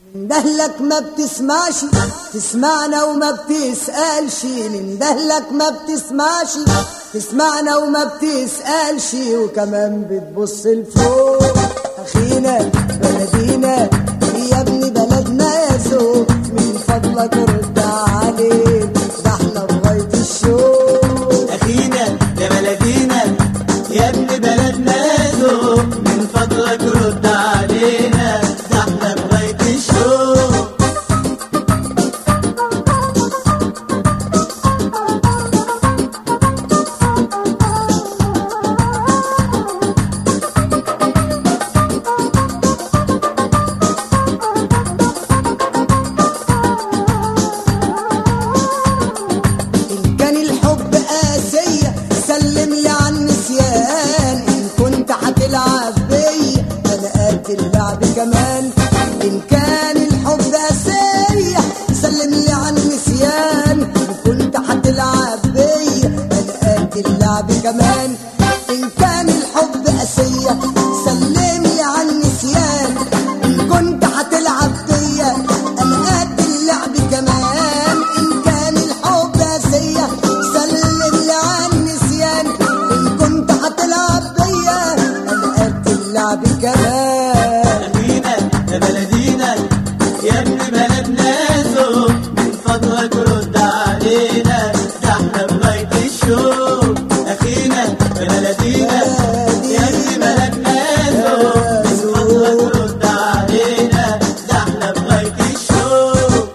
ندهلك ما بتسمعش تسمعنا وما بتسألش ندهلك ما بتسمعش تسمعنا وما بتسألش وكمان بتبص لفوق أخينا بلدينا يا ابن بلدنا يا زوج من فضلك رد عليك ده احنا بغاية الشوق أخينا يا بلدينا يا ابن بلدنا ذوق من فضلك رد علينا ده احنا بغاية الشوق إن كان الحب قاسية سلم لي عن النسيان إن كنت هتلعب بيا أنا قد اللعب كمان إن كان الحب قاسية سلم لي عن النسيان إن كنت هتلعب بيا أنا قد اللعب كمان إن كان الحب قاسية سلم لي عن النسيان إن كنت هتلعب بيا أنا قد اللعب كمان إن كان الحب قاسية سلم لي عن النسيان إن كنت هتلعب بيا أنا قد اللعب كمان أخينا يا بلدينا يا ابن بلدنا ذوق من فضلك رد علينا ده احنا بغاية الشوق أخينا يا بلدينا يا ابن بلدنا ذوق من فضلك رد علينا ده احنا بغاية الشوق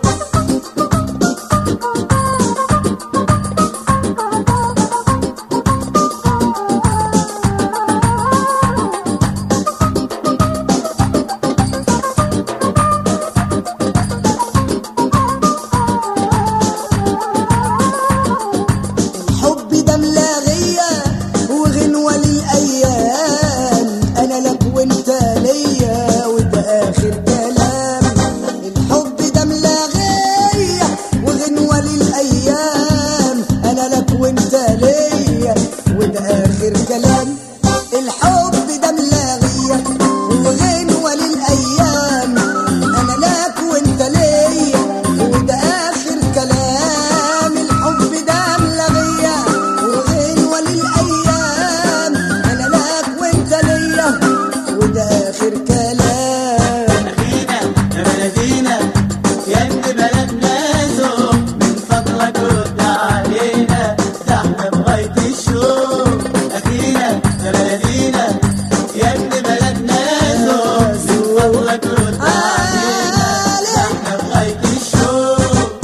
الحب ده ملاغية وغنوة للأيام أنا لك وأنت ليا وده آخر كلام الحب ده ملاغية وغنوة للأيام أنا لك وأنت ليا وده آخر كلام الحب ده ملاغية وغنوة للأيام أنا لك وأنت ليا وده آخر كلام الحب ده ملغية وغنوة للأيام أنا لك وأنت ليا وده آخر كلام أخينا يا بلدينا يا ابن بلدنا ذوق من فضلك رد علينا ده احنا بغاية الشوق أخينا يا بلدينا يا ابن بلدنا ذوق من فضلك رد علينا ده احنا بغاية الشوق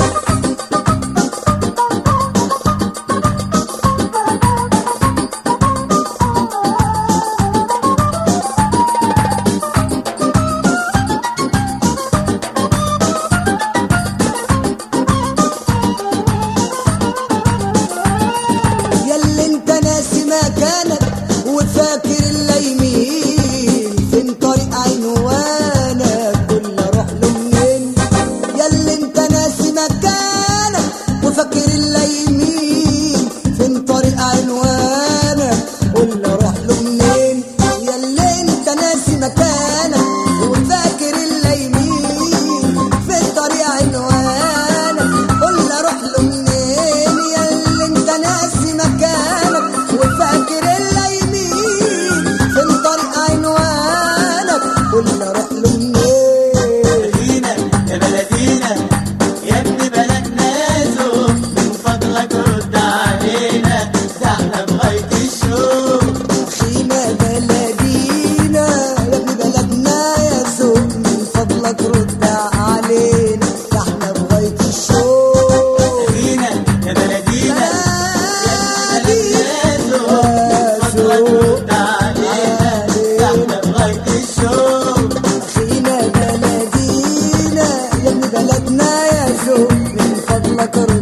ياللي انت ناسي مكانك وفاكر الليمين فين طريق عنوانك كل اروح له منين ياللي انت ناسي مكانك وفاكر الليمين فين طريق عنوانك كل اروح له منين ياللي انت ناسي مكانك وفاكر الليمين فين طريق عنوانك قول اروح له منين ياللي انت ناسي مكانك وفاكر اليمين فين طريق عنوانك قول اروح له منين أخينا يا بلدينا يا ابن بلدنا ذوق من فضلك رد علينا ده احنا بغاية الشوق اخينا بلدينا يا ابن بلدنا يا زوج من فضلك رد علينا ده احنا بغايه الشوق أخينا يا بلدينا يا ابن بلدنا ذوق من فضلك رد علينا ده احنا بغاية الشوق أخينا بلدينا يا ابن بلدنا يا زوج من فضلك رد